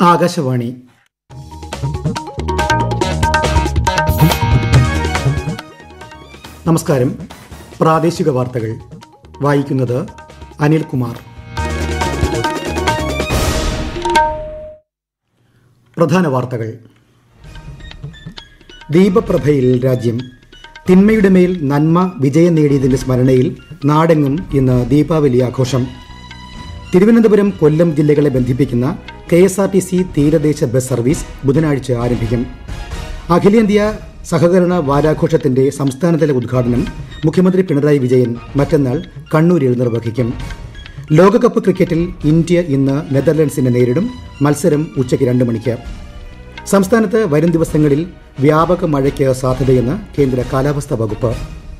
ആകാശവാണി നമസ്കാരം പ്രാദേശിക വാർത്തകൾ വായിക്കുന്നത് അനിൽകുമാർ പ്രധാന വാർത്തകൾ ദീപപ്രഭയിൽ രാജ്യം തിന്മയുടെ മേൽ നന്മ വിജയം നേടിയതിന്റെ സ്മരണയിൽ നാടെങ്ങും ഇന്ന് ദീപാവലി ആഘോഷം തിരുവനന്തപുരം കൊല്ലം ജില്ലകളെ ബന്ധിപ്പിക്കുന്ന K S R T C തീരദേശ ബസ് സർവീസ് ബുധനാഴ്ച ആരംഭിക്കും അഖിലേന്ത്യാ സഹകരണ വാരാഘോഷത്തിന്റെ സംസ്ഥാനതല ഉദ്ഘാടനം മുഖ്യമന്ത്രി പിണറായി വിജയൻ മറ്റന്നാൾ കണ്ണൂരിൽ നിർവഹിക്കും ലോകകപ്പ് ക്രിക്കറ്റിൽ ഇന്ത്യ ഇന്ന് നെതർലൻഡ്സിനെ നേരിടും മത്സരം ഉച്ചയ്ക്ക് രണ്ട് മണിക്ക് സംസ്ഥാനത്ത് വരും ദിവസങ്ങളിൽ വ്യാപക മഴയ്ക്ക് സാധ്യതയെന്ന് കേന്ദ്ര കാലാവസ്ഥാ വകുപ്പ്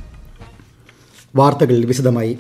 വാർത്തകൾ വിശദമായി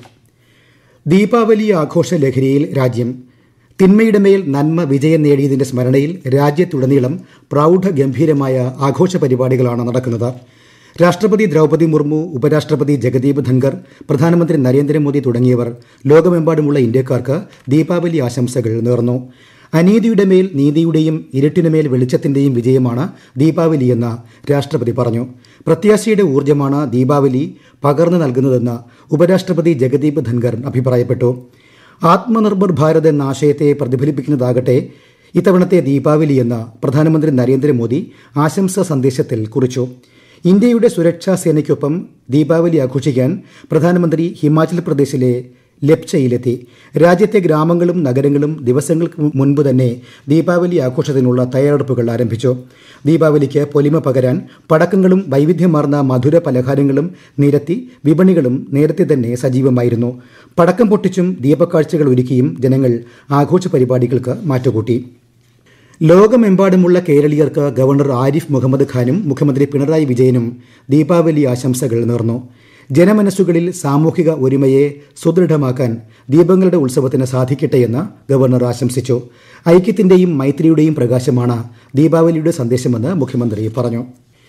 ദീപാവലി ആഘോഷ ലഹരിയിൽ രാജ്യം തിന്മയുടെ മേൽ നന്മ വിജയം നേടിയതിന്റെ സ്മരണയിൽ രാജ്യത്തുടനീളം പ്രൗഢഗംഭീരമായ ആഘോഷ പരിപാടികളാണ് നടക്കുന്നത് രാഷ്ട്രപതി ദ്രൗപദി മുർമു ഉപരാഷ്ട്രപതി ജഗദീപ് ധൻകർ പ്രധാനമന്ത്രി നരേന്ദ്രമോദി തുടങ്ങിയവർ ലോകമെമ്പാടുമുള്ള ഇന്ത്യക്കാർക്ക് ദീപാവലി ആശംസകൾ നേർന്നു അനീതിയുടെ മേൽ നീതിയുടെയും ഇരുട്ടിനുമേൽ വെളിച്ചത്തിന്റെയും വിജയമാണ് ദീപാവലിയെന്ന് രാഷ്ട്രപതി പറഞ്ഞു പ്രത്യാശയുടെ ഊർജ്ജമാണ് ദീപാവലി പകർന്നു നൽകുന്നതെന്ന് ഉപരാഷ്ട്രപതി ജഗദീപ് ധൻകർ അഭിപ്രായപ്പെട്ടു ആത്മനിർഭർ ഭാരത് എന്ന ആശയത്തെ പ്രതിഫലിപ്പിക്കുന്നതാകട്ടെ ഇത്തവണത്തെ ദീപാവലി എന്ന് പ്രധാനമന്ത്രി നരേന്ദ്രമോദി ആശംസാ സന്ദേശത്തിൽ കുറിച്ചു ഇന്ത്യയുടെ സുരക്ഷാ സേനയ്ക്കൊപ്പം ദീപാവലി ആഘോഷിക്കാൻ പ്രധാനമന്ത്രി ഹിമാചൽ പ്രദേശിലെ ലെപ്ചയിലെത്തി രാജ്യത്തെ ഗ്രാമങ്ങളും നഗരങ്ങളും ദിവസങ്ങൾക്ക് മുൻപ് തന്നെ ദീപാവലി ആഘോഷത്തിനുള്ള തയ്യാറെടുപ്പുകൾ ആരംഭിച്ചു ദീപാവലിക്ക് പൊലിമ പകരാൻ പടക്കങ്ങളും വൈവിധ്യമാർന്ന മധുര പലഹാരങ്ങളും നിരത്തി വിപണികളും നേരത്തെ തന്നെ സജീവമായിരുന്നു പടക്കം പൊട്ടിച്ചും ദീപക്കാഴ്ചകൾ ഒരുക്കിയും ജനങ്ങൾ ആഘോഷ പരിപാടികൾക്ക് മാറ്റുകൂട്ടി ലോകമെമ്പാടുമുള്ള കേരളീയർക്ക് ഗവർണർ ആരിഫ് മുഹമ്മദ് ഖാനും മുഖ്യമന്ത്രി പിണറായി വിജയനും ദീപാവലി ആശംസകൾ നേർന്നു ജനമനസ്സുകളിൽ സാമൂഹിക ഒരുമയെ സുദൃഢമാക്കാൻ ദീപങ്ങളുടെ ഉത്സവത്തിന് സാധിക്കട്ടെയെന്ന് ഗവർണർ ആശംസിച്ചു ഐക്യത്തിന്റെയും മൈത്രിയുടെയും പ്രകാശമാണ് ദീപാവലിയുടെ സന്ദേശമെന്ന് മുഖ്യമന്ത്രി പറഞ്ഞു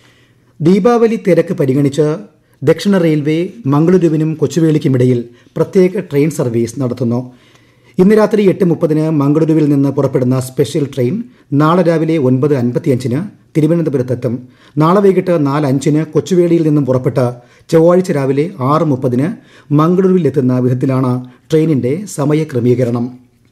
ദീപാവലി തിരക്ക് പരിഗണിച്ച് ദക്ഷിണ റെയിൽവേ മംഗളൂരുവിനും കൊച്ചുവേളിക്കുമിടയിൽ പ്രത്യേക ട്രെയിൻ സർവീസ് നടത്തുന്നു ഇന്ന് രാത്രി എട്ട് മുപ്പതിന് മംഗളൂരുവിൽ നിന്ന് പുറപ്പെടുന്ന സ്പെഷ്യൽ ട്രെയിൻ നാളെ രാവിലെ ഒൻപത് അൻപത്തിയഞ്ചിന് തിരുവനന്തപുരത്തെത്തും നാളെ വൈകിട്ട് നാല് അഞ്ചിന് കൊച്ചുവേളിയിൽ നിന്നും പുറപ്പെട്ട് ചൊവ്വാഴ്ച രാവിലെ ആറ് മുപ്പതിന് മംഗളൂരുവിലെത്തുന്ന വിധത്തിലാണ് ട്രെയിനിന്റെ സമയക്രമീകരണം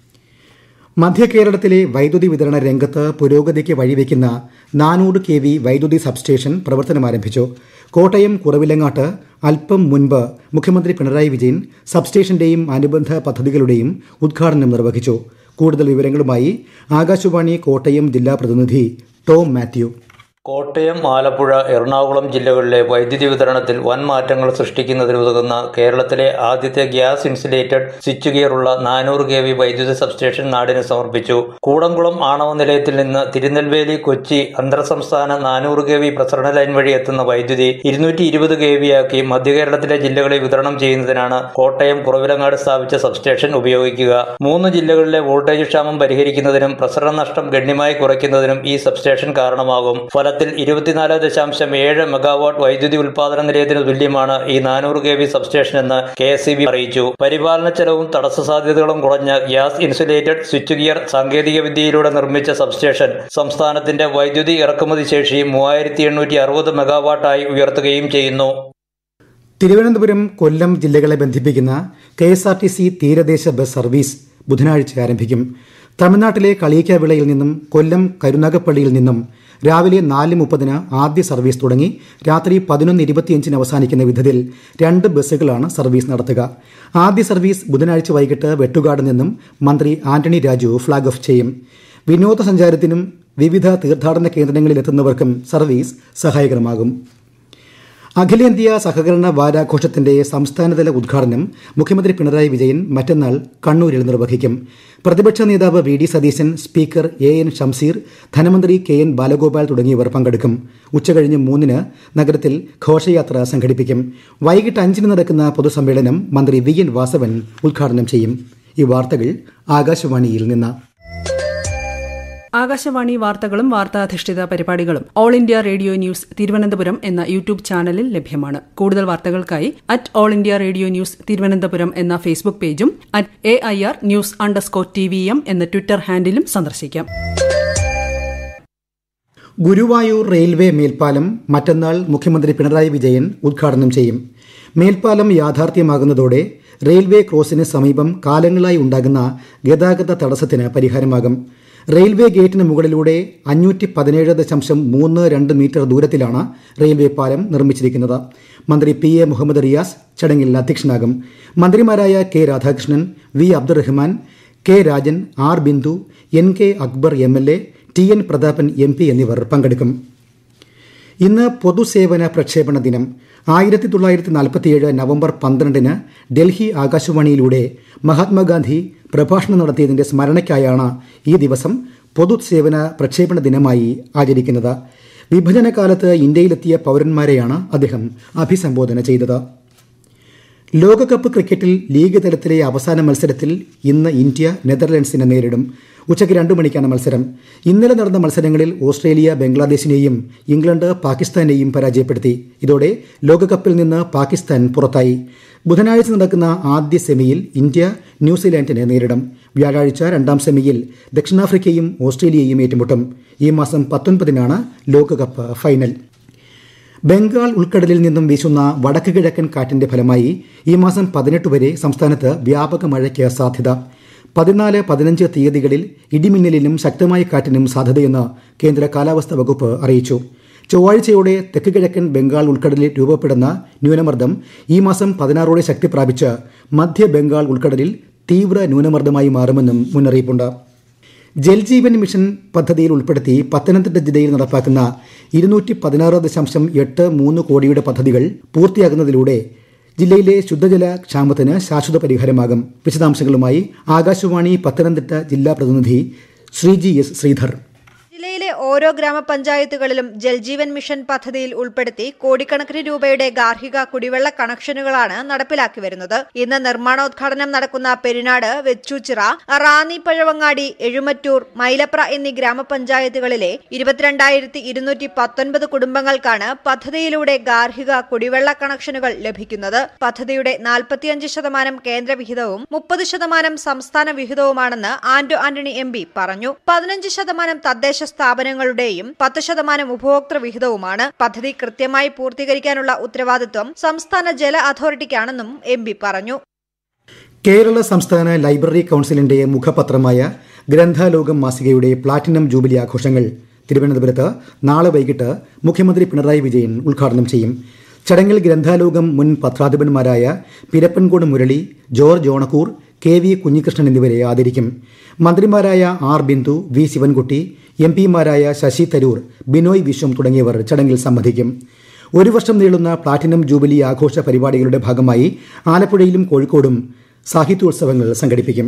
മധ്യകേരളത്തിലെ വൈദ്യുതി വിതരണ രംഗത്ത് പുരോഗതിക്ക് വഴിവെക്കുന്ന നാനൂറ് കെ വി വൈദ്യുതി സബ്സ്റ്റേഷൻ പ്രവർത്തനമാരംഭിച്ചു കോട്ടയം കുറവിലങ്ങാട്ട് അല്പം മുൻപ് മുഖ്യമന്ത്രി പിണറായി വിജയൻ സബ്സ്റ്റേഷന്റെയും അനുബന്ധ പദ്ധതികളുടെയും ഉദ്ഘാടനം നിർവഹിച്ചു കൂടുതൽ വിവരങ്ങളുമായി ആകാശവാണി കോട്ടയം ജില്ലാ പ്രതിനിധി ടോം മാത്യു കോട്ടയം ആലപ്പുഴ എറണാകുളം ജില്ലകളിലെ വൈദ്യുതി വിതരണത്തിൽ വൻ മാറ്റങ്ങൾ സൃഷ്ടിക്കുന്നതിനുതകുന്ന കേരളത്തിലെ ആദ്യത്തെ ഗ്യാസ് ഇൻസുലേറ്റഡ് സ്വിച്ച് ഗിയറുള്ള നാനൂറ് കെ വി വൈദ്യുതി സബ്സ്റ്റേഷൻ നാടിന് സമർപ്പിച്ചു കൂടംകുളം ആണവ നിലയത്തിൽ നിന്ന് തിരുനെൽവേലി കൊച്ചി അന്തർ സംസ്ഥാന നാനൂറ് കെ വി പ്രസരണ ലൈൻ വഴി എത്തുന്ന വൈദ്യുതി ഇരുന്നൂറ്റി ഇരുപത് കെ വി ആക്കി മധ്യകേരളത്തിലെ ജില്ലകളിൽ വിതരണം ചെയ്യുന്നതിനാണ് കോട്ടയം കുറവിലങ്ങാട് സ്ഥാപിച്ച സബ്സ്റ്റേഷൻ ഉപയോഗിക്കുക മൂന്ന് ജില്ലകളിലെ വോൾട്ടേജ് ക്ഷാമം പരിഹരിക്കുന്നതിനും പ്രസരണ നഷ്ടം ഗണ്യമായി കുറയ്ക്കുന്നതിനും ഈ സബ്സ്റ്റേഷൻ കാരണമാകും ഫലത്തിൽ ഇരുപത്തിനാല് ദശാംശം ഏഴ് മെഗാവാട്ട് വൈദ്യുതി ഉൽപാദന നിലയത്തിന് തുല്യമാണ് ഈ നാനൂറ് കെ വി സബ്സ്റ്റേഷൻ എന്ന് കെ എസ് സി ബി അറിയിച്ചു പരിപാലന ചെലവും തടസ്സ സാധ്യതകളും കുറഞ്ഞ ഗ്യാസ് ഇൻസുലേറ്റഡ് സ്വിച്ച് ഗിയർ സാങ്കേതിക വിദ്യയിലൂടെ നിർമ്മിച്ച സബ്സ്റ്റേഷൻ സംസ്ഥാനത്തിന്റെ വൈദ്യുതി ഇറക്കുമതി ശേഷി മൂവായിരത്തി എണ്ണൂറ്റി അറുപത് മെഗാവാട്ടായി ഉയർത്തുകയും ചെയ്യുന്നു തിരുവനന്തപുരം കൊല്ലം ജില്ലകളെ ബന്ധിപ്പിക്കുന്ന K S R T C തീരദേശ ബസ് സർവീസ് ബുധനാഴ്ച ആരംഭിക്കും തമിഴ്നാട്ടിലെ കളിയിക്കാവിളയിൽ നിന്നും കൊല്ലം കരുനാഗപ്പള്ളിയിൽ നിന്നും രാവിലെ നാല് മുപ്പതിന് ആദ്യ സർവീസ് തുടങ്ങി രാത്രി പതിനൊന്ന് ഇരുപത്തിയഞ്ചിന് അവസാനിക്കുന്ന വിധത്തിൽ രണ്ട് ബസ്സുകളാണ് സർവീസ് നടത്തുക ആദ്യ സർവീസ് ബുധനാഴ്ച വൈകിട്ട് വെട്ടുകാട് നിന്നും മന്ത്രി ആന്റണി രാജു ഫ്ളാഗ് ഓഫ് ചെയ്യും വിനോദസഞ്ചാരത്തിനും വിവിധ തീർത്ഥാടന കേന്ദ്രങ്ങളിലെത്തുന്നവർക്കും സർവീസ് സഹായകരമാകും അഖിലേന്ത്യാ സഹകരണ വാരാഘോഷത്തിന്റെ സംസ്ഥാനതല ഉദ്ഘാടനം മുഖ്യമന്ത്രി പിണറായി വിജയൻ മറ്റന്നാൾ കണ്ണൂരിൽ നിർവഹിക്കും പ്രതിപക്ഷ നേതാവ് V D Satheesan speaker A N Shamseer ധനമന്ത്രി കെ എൻ ബാലഗോപാൽ തുടങ്ങിയവർ പങ്കെടുക്കും ഉച്ചകഴിഞ്ഞ് മൂന്നിന് നഗരത്തിൽ ഘോഷയാത്ര സംഘടിപ്പിക്കും വൈകിട്ട് അഞ്ചിന് നടക്കുന്ന പൊതുസമ്മേളനം മന്ത്രി വി എൻ വാസവൻ ഉദ്ഘാടനം ചെയ്യും ഈ വാർത്തകൾ ആകാശവാണിയിൽ നിന്ന് ആകാശവാണി വാർത്തകളും വാർത്താധിഷ്ഠിത പരിപാടികളും all India radio news Thiruvananthapuram എന്ന യൂട്യൂബ് ചാനലിൽ ലഭ്യമാണ് കൂടുതൽ വാർത്തകൾക്കായി at all India radio news Thiruvananthapuram എന്ന ഫേസ്ബുക്ക് പേജും at A I R news underscore T V M എന്ന ട്വിറ്റർ ഹാൻഡിലും സന്ദർശിക്കാം ഗുരുവായൂർ റെയിൽവേ മേൽപ്പാലം മറ്റന്നാൾ മുഖ്യമന്ത്രി പിണറായി വിജയൻ ഉദ്ഘാടനം ചെയ്യും മേൽപ്പാലം യാഥാർത്ഥ്യമാകുന്നതോടെ റെയിൽവേ ക്രോസിന് സമീപം കാലങ്ങളായി ഉണ്ടാകുന്ന ഗതാഗത തടസ്സത്തിന് പരിഹാരമാകും റെയിൽവേ ഗേറ്റിന് മുകളിലൂടെ അഞ്ഞൂറ്റി പതിനേഴ് ദശാംശം മൂന്ന് രണ്ട് മീറ്റർ ദൂരത്തിലാണ് റെയിൽവേ പാലം നിർമ്മിച്ചിരിക്കുന്നത് മന്ത്രി പി എ മുഹമ്മദ് റിയാസ് ചടങ്ങിൽ അധ്യക്ഷനാകും മന്ത്രിമാരായ K Radhakrishnan V Abdurahiman K Rajan R Bindu N K Akbar M L A T N Prathapan M P എന്നിവർ പങ്കെടുക്കും ഇന്ന് പൊതുസേവന പ്രക്ഷേപണ ദിനം ആയിരത്തി തൊള്ളായിരത്തി നാൽപ്പത്തിയേഴ് നവംബർ പന്ത്രണ്ടിന് ഡൽഹി ആകാശവാണിയിലൂടെ മഹാത്മാഗാന്ധി പ്രഭാഷണം നടത്തിയതിന്റെ സ്മരണയ്ക്കായാണ് ഈ ദിവസം പൊതുസേവന പ്രക്ഷേപണ ദിനമായി ആചരിക്കുന്നത് വിഭജനകാലത്ത് ഇന്ത്യയിലെത്തിയ പൌരന്മാരെയാണ് അദ്ദേഹം അഭിസംബോധന ചെയ്തത് ലോകകപ്പ് ക്രിക്കറ്റിൽ ലീഗ് തലത്തിലെ അവസാന മത്സരത്തിൽ ഇന്ന് ഇന്ത്യ നെതർലൻഡ്സിനെ നേരിടും ഉച്ചയ്ക്ക് രണ്ട് മണിക്കാണ് മത്സരം ഇന്നലെ നടന്ന മത്സരങ്ങളിൽ ഓസ്ട്രേലിയ ബംഗ്ലാദേശിനെയും ഇംഗ്ലണ്ട് പാകിസ്ഥാനെയും പരാജയപ്പെടുത്തി ഇതോടെ ലോകകപ്പിൽ നിന്ന് പാകിസ്ഥാൻ പുറത്തായി ബുധനാഴ്ച നടക്കുന്ന ആദ്യ സെമിയിൽ ഇന്ത്യ ന്യൂസിലാൻഡിനെ നേരിടും വ്യാഴാഴ്ച രണ്ടാം സെമിയിൽ ദക്ഷിണാഫ്രിക്കയും ഓസ്ട്രേലിയയും ഏറ്റുമുട്ടും ഈ മാസം പത്തൊൻപതിനാണ് ലോകകപ്പ് ഫൈനൽ ബംഗാൾ ഉൾക്കടലിൽ നിന്നും വീശുന്ന വടക്ക് കിഴക്കൻ കാറ്റിന്റെ ഫലമായി ഈ മാസം പതിനെട്ട് വരെ സംസ്ഥാനത്ത് വ്യാപക മഴയ്ക്ക് സാധ്യത പതിനാല് പതിനഞ്ച് തീയതികളിൽ ഇടിമിന്നലിനും ശക്തമായ കാറ്റിനും സാധ്യതയെന്ന് കേന്ദ്ര കാലാവസ്ഥാ വകുപ്പ് അറിയിച്ചു ചൊവ്വാഴ്ചയോടെ തെക്ക് കിഴക്കൻ ബംഗാൾ ഉൾക്കടലിൽ രൂപപ്പെടുന്ന ന്യൂനമർദ്ദം ഈ മാസം പതിനാറോടെ ശക്തി പ്രാപിച്ച് മധ്യ ബംഗാൾ ഉൾക്കടലിൽ തീവ്ര ന്യൂനമർദ്ദമായി മാറുമെന്നും മുന്നറിയിപ്പുണ്ട് ജൽജീവൻ മിഷൻ പദ്ധതിയിൽ ഉൾപ്പെടുത്തി പത്തനംതിട്ട ജില്ലയിൽ നടപ്പാക്കുന്ന ഇരുന്നൂറ്റി പതിനാറ് ദശാംശം എട്ട് മൂന്ന് കോടിയുടെ പദ്ധതികൾ പൂർത്തിയാകുന്നതിലൂടെ ജില്ലയിലെ ശുദ്ധജല ക്ഷാമത്തിന് ശാശ്വത പരിഹാരമാകും വിശദാംശങ്ങളുമായി ആകാശവാണി പത്തനംതിട്ട ജില്ലാ പ്രതിനിധി ശ്രീജി എസ് ശ്രീധർ ജില്ലയിലെ ഓരോ ഗ്രാമപഞ്ചായത്തുകളിലും ജൽജീവൻ മിഷൻ പദ്ധതിയിൽ ഉൾപ്പെടുത്തി കോടിക്കണക്കിന് രൂപയുടെ ഗാർഹിക കുടിവെള്ള കണക്ഷനുകളാണ് നടപ്പിലാക്കി വരുന്നത് ഇന്ന് നിർമ്മാണോദ്ഘാടനം നടക്കുന്ന പെരിനാട് വെച്ചൂച്ചിറ റാന്നി പഴവങ്ങാടി എഴുമറ്റൂർ മൈലപ്ര എന്നീ ഗ്രാമപഞ്ചായത്തുകളിലെ ഇരുപത്തിരണ്ടായിരത്തി ഇരുന്നൂറ്റി പത്തൊൻപത് കുടുംബങ്ങൾക്കാണ് പദ്ധതിയിലൂടെ ഗാർഹിക കുടിവെള്ള കണക്ഷനുകൾ ലഭിക്കുന്നത് പദ്ധതിയുടെ നാൽപ്പത്തിയഞ്ച് ശതമാനം കേന്ദ്ര വിഹിതവും മുപ്പത് ശതമാനം സംസ്ഥാന വിഹിതവുമാണെന്ന് ആന്റോ ആന്റണി എം പറഞ്ഞു പതിനഞ്ച് ശതമാനം തദ്ദേശ സ്ഥാപനങ്ങളുടെയും പത്ത് ശതമാനം ഉപഭോക്തൃ വിഹിതവുമാണ് പദ്ധതി കൃത്യമായി പൂർത്തീകരിക്കാനുള്ള ഉത്തരവാദിത്വം സംസ്ഥാന ജല അതോറിറ്റിക്കാണെന്നും എം പറഞ്ഞു കേരള സംസ്ഥാന ലൈബ്രറി കൌൺസിലിന്റെ മുഖപത്രമായ ഗ്രന്ഥാലോകം മാസികയുടെ പ്ലാറ്റിനം ജൂബിലി ആഘോഷങ്ങൾ തിരുവനന്തപുരത്ത് നാളെ വൈകിട്ട് മുഖ്യമന്ത്രി പിണറായി വിജയൻ ഉദ്ഘാടനം ചെയ്യും ചടങ്ങിൽ ഗ്രന്ഥാലോകം മുൻ പത്രാധിപന്മാരായ പിരപ്പൻകോട് മുരളി ജോർജ് ഓണക്കൂർ കെ വി കുഞ്ഞികൃഷ്ണൻ എന്നിവരെ ആദരിക്കും മന്ത്രിമാരായ R Bindu V Sivankutty M പിമാരായ ശശി തരൂർ ബിനോയ് വിശ്വം തുടങ്ങിയവർ ചടങ്ങിൽ സംബന്ധിക്കും ഒരു വർഷം നീളുന്ന പ്ലാറ്റിനം ജൂബിലി ആഘോഷ പരിപാടികളുടെ ഭാഗമായി ആലപ്പുഴയിലും കോഴിക്കോടും സാഹിത്യോത്സവങ്ങൾ സംഘടിപ്പിക്കും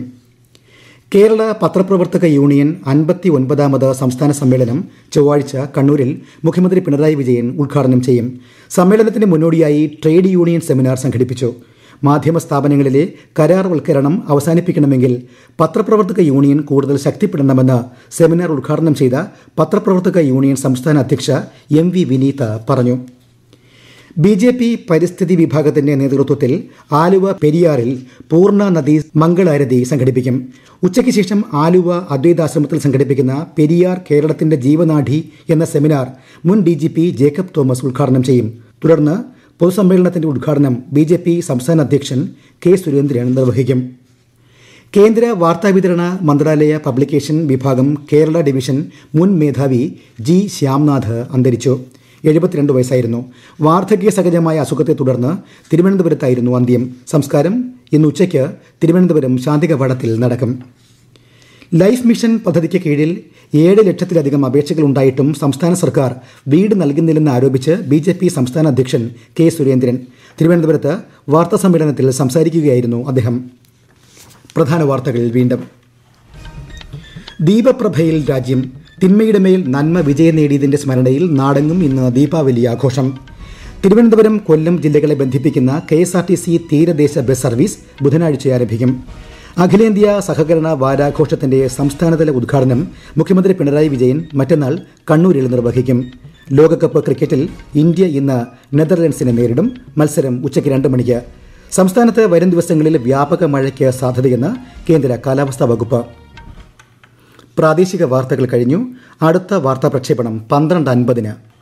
കേരള പത്രപ്രവർത്തക യൂണിയൻ അൻപത്തി ഒൻപതാമത് സംസ്ഥാന സമ്മേളനം ചൊവ്വാഴ്ച കണ്ണൂരിൽ മുഖ്യമന്ത്രി പിണറായി വിജയൻ ഉദ്ഘാടനം ചെയ്യും സമ്മേളനത്തിന് മുന്നോടിയായി ട്രേഡ് യൂണിയൻ സെമിനാർ സംഘടിപ്പിച്ചു മാധ്യമ സ്ഥാപനങ്ങളിലെ കരാർവൽക്കരണം അവസാനിപ്പിക്കണമെങ്കിൽ പത്രപ്രവർത്തക യൂണിയൻ കൂടുതൽ ശക്തിപ്പെടണമെന്ന് സെമിനാർ ഉദ്ഘാടനം ചെയ്ത പത്രപ്രവർത്തക യൂണിയൻ സംസ്ഥാന അധ്യക്ഷ എം വി വിനീത പറഞ്ഞു ബി ജെ പി പരിസ്ഥിതി വിഭാഗത്തിന്റെ നേതൃത്വത്തിൽ ആലുവ പെരിയാറിൽ പൂർണ്ണ നദി മംഗളാരതി സംഘടിപ്പിക്കും ഉച്ചയ്ക്ക് ശേഷം ആലുവ അദ്വൈതാശ്രമത്തിൽ സംഘടിപ്പിക്കുന്ന പെരിയാർ കേരളത്തിന്റെ ജീവനാഡി എന്ന സെമിനാർ മുൻ D G P Jacob Thomas ഉദ്ഘാടനം ചെയ്യും തുടർന്ന് പൊതുസമ്മേളനത്തിന്റെ ഉദ്ഘാടനം ബി ജെ പി സംസ്ഥാന അധ്യക്ഷൻ കെ സുരേന്ദ്രൻ നിർവഹിക്കും കേന്ദ്ര വാർത്താവിതരണ മന്ത്രാലയ പബ്ലിക്കേഷൻ വിഭാഗം കേരള ഡിവിഷൻ മുൻ മേധാവി ജി ശ്യാംനാഥ് അന്തരിച്ചു എഴുപത്തിരണ്ട് വയസ്സായിരുന്നു വാർദ്ധക്യ സഹജമായ അസുഖത്തെ തുടർന്ന് തിരുവനന്തപുരത്തായിരുന്നു അന്ത്യം സംസ്കാരം ഇന്ന് ഉച്ചയ്ക്ക് തിരുവനന്തപുരം ശാന്തികവാടത്തിൽ നടക്കും ലൈഫ് മിഷൻ പദ്ധതിക്ക് കീഴിൽ ഏഴ് ലക്ഷത്തിലധികം അപേക്ഷകൾ ഉണ്ടായിട്ടും സംസ്ഥാന സർക്കാർ വീട് നൽകുന്നില്ലെന്ന് ആരോപിച്ച് ബി ജെ പി സംസ്ഥാന അധ്യക്ഷൻ കെ സുരേന്ദ്രൻ തിരുവനന്തപുരത്ത് വാർത്താ സമ്മേളനത്തിൽ സംസാരിക്കുകയായിരുന്നു അദ്ദേഹം പ്രധാന വാർത്തകൾ വീണ്ടും ദീപപ്രഭയിൽ രാജ്യം തിന്മയുടെ മേൽ നന്മ വിജയം നേടിയതിന്റെ സ്മരണയിൽ നാടെങ്ങും ഇന്ന് ദീപാവലി ആഘോഷം തിരുവനന്തപുരം കൊല്ലം ജില്ലകളെ ബന്ധിപ്പിക്കുന്ന K S R T C തീരദേശ ബസ് സർവീസ് ബുധനാഴ്ച ആരംഭിക്കും അഖിലേന്ത്യാ സഹകരണ വാരാഘോഷത്തിന്റെ സംസ്ഥാനതല ഉദ്ഘാടനം മുഖ്യമന്ത്രി പിണറായി വിജയൻ മറ്റന്നാൾ കണ്ണൂരിൽ നിർവഹിക്കും ലോകകപ്പ് ക്രിക്കറ്റിൽ ഇന്ത്യ ഇന്ന് നെതർലൻഡ്സിനെ നേരിടും മത്സരം ഉച്ചയ്ക്ക് രണ്ട് മണിക്ക് സംസ്ഥാനത്ത് വരും ദിവസങ്ങളിൽ വ്യാപക മഴയ്ക്ക് സാധ്യതയെന്ന് കേന്ദ്ര കാലാവസ്ഥാ വകുപ്പ് പ്രാദേശിക വാർത്തകൾ കഴിഞ്ഞു അടുത്ത വാർത്താ പ്രക്ഷേപണം പന്ത്രണ്ട് അൻപതിന്